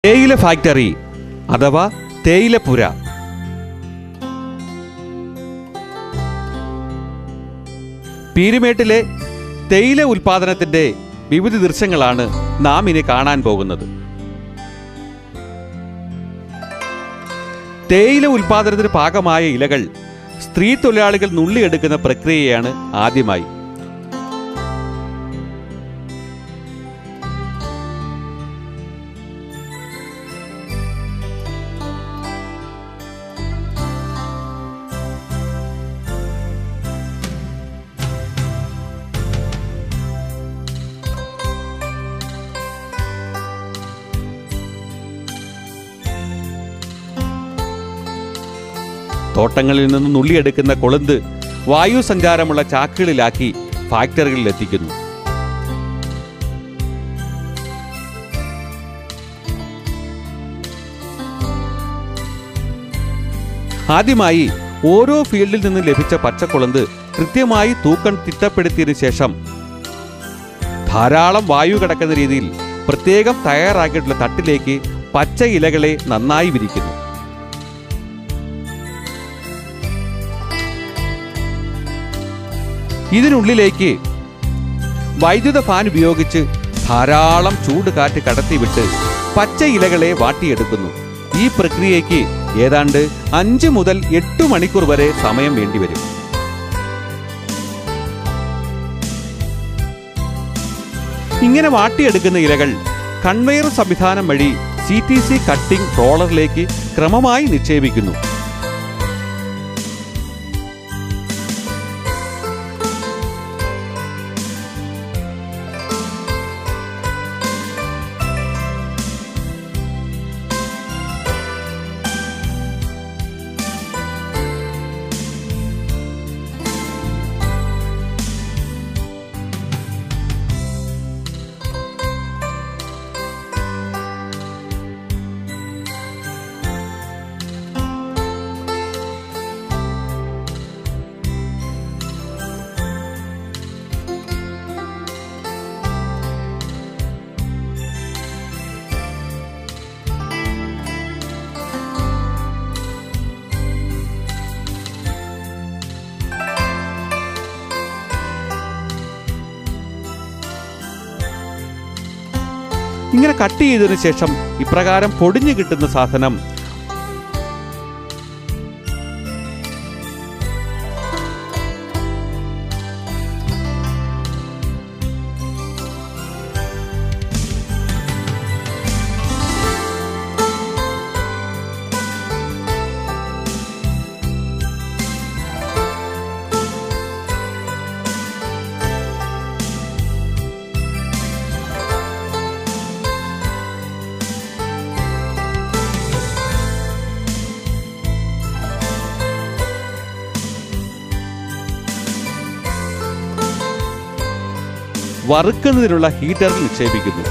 തേയില ഫാക്ടറി അഥവാ തേയിലപ്പുര പീരുമേട്ടിലെ തേയില ഉൽപാദനത്തിന്റെ വിവിധ ദൃശ്യങ്ങളാണ് നാം ഇനി കാണാൻ പോകുന്നത് തേയില ഉൽപാദനത്തിന് പാകമായ ഇലകൾ സ്ത്രീ തൊഴിലാളികൾ നുള്ളിയെടുക്കുന്ന പ്രക്രിയയാണ് ആദ്യമായി തോട്ടങ്ങളിൽ നിന്ന് നുള്ളിയെടുക്കുന്ന കൊളുന്ത് വായു സഞ്ചാരമുള്ള ചാക്കുകളിലാക്കി ഫാക്ടറികളിൽ എത്തിക്കുന്നു ആദ്യമായി ഓരോ ഫീൽഡിൽ നിന്ന് ലഭിച്ച പച്ചക്കൊളുന്ത് കൃത്യമായി തൂക്കം തിട്ടപ്പെടുത്തിയതിനു ശേഷം ധാരാളം വായു കടക്കുന്ന രീതിയിൽ പ്രത്യേകം തയ്യാറാക്കിയിട്ടുള്ള തട്ടിലേക്ക് പച്ച ഇലകളെ നന്നായി വിരിക്കുന്നു ഇതിനുള്ളിലേക്ക് വൈദ്യുത ഫാൻ ഉപയോഗിച്ച് ധാരാളം ചൂട് കാറ്റ് കടത്തിവിട്ട് പച്ച ഇലകളെ വാട്ടിയെടുക്കുന്നു ഈ പ്രക്രിയയ്ക്ക് ഏതാണ്ട് അഞ്ച് മുതൽ എട്ട് മണിക്കൂർ വരെ സമയം വേണ്ടിവരും ഇങ്ങനെ വാട്ടിയെടുക്കുന്ന ഇലകൾ കൺവെയർ സംവിധാനം വഴി സി ടി സി കട്ടിംഗ് റോളറിലേക്ക് ക്രമമായി നിക്ഷേപിക്കുന്നു ഇങ്ങനെ കട്ട് ചെയ്തതിനു ശേഷം ഇപ്രകാരം പൊടിഞ്ഞു കിട്ടുന്ന സാധനം വറുക്കുന്നതിനുള്ള ഹീറ്ററിൽ നിക്ഷേപിക്കുന്നു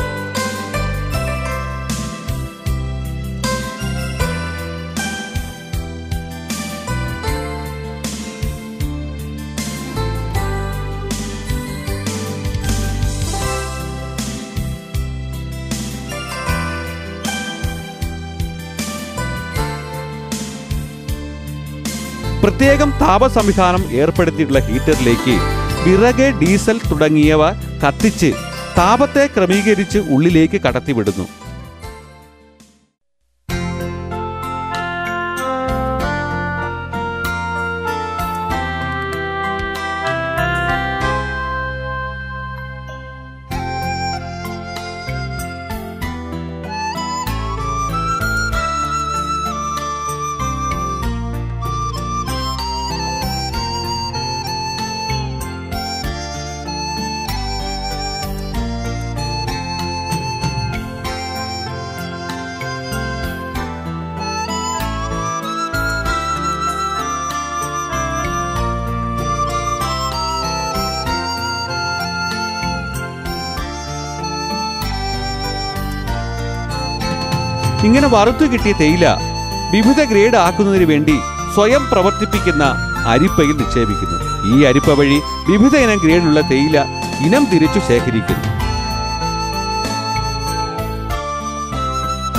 പ്രത്യേകം താപ സംവിധാനം ഏർപ്പെടുത്തിയിട്ടുള്ള ഹീറ്ററിലേക്ക് വിറക് ഡീസൽ തുടങ്ങിയവ കത്തിച്ച് താപത്തെ ക്രമീകരിച്ച് ഉള്ളിലേക്ക് കടത്തിവിടുന്നു ഇങ്ങനെ വറുത്തു കിട്ടിയ തേയില വിവിധ ഗ്രേഡ് ആക്കുന്നതിന് വേണ്ടി സ്വയം പ്രവർത്തിപ്പിക്കുന്ന അരിപ്പയിൽ നിക്ഷേപിക്കുന്നു ഈ അരിപ്പ വഴി വിവിധ ഇനം ഗ്രേഡുള്ള തേയില ഇനം തിരിച്ചു ശേഖരിക്കുന്നു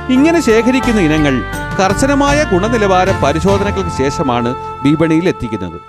ഇങ്ങനെ ശേഖരിക്കുന്ന ഇനങ്ങൾ കർശനമായ ഗുണനിലവാര പരിശോധനകൾക്ക് ശേഷമാണ് വിപണിയിൽ എത്തിക്കുന്നത്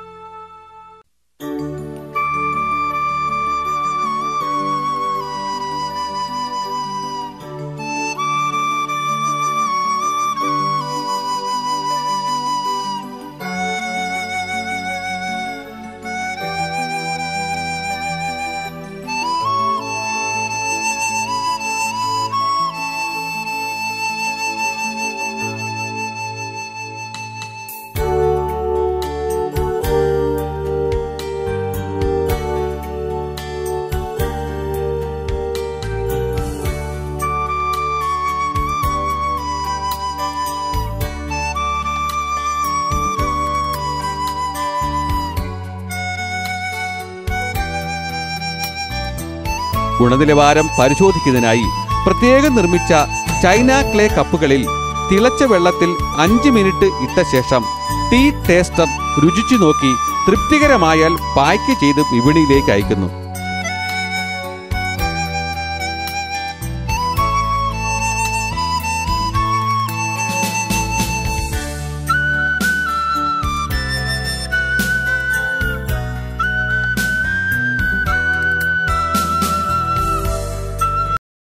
ഗുണനിലവാരം പരിശോധിക്കുന്നതിനായി പ്രത്യേകം നിർമ്മിച്ച ചൈന ക്ലേ കപ്പുകളിൽ തിളച്ച വെള്ളത്തിൽ അഞ്ച് മിനിറ്റ് ഇട്ട ശേഷം ടീ ടേസ്റ്റർ രുചിച്ചു നോക്കി തൃപ്തികരമായാൽ പായ്ക്ക് ചെയ്ത് വിപണിയിലേക്ക് അയക്കുന്നു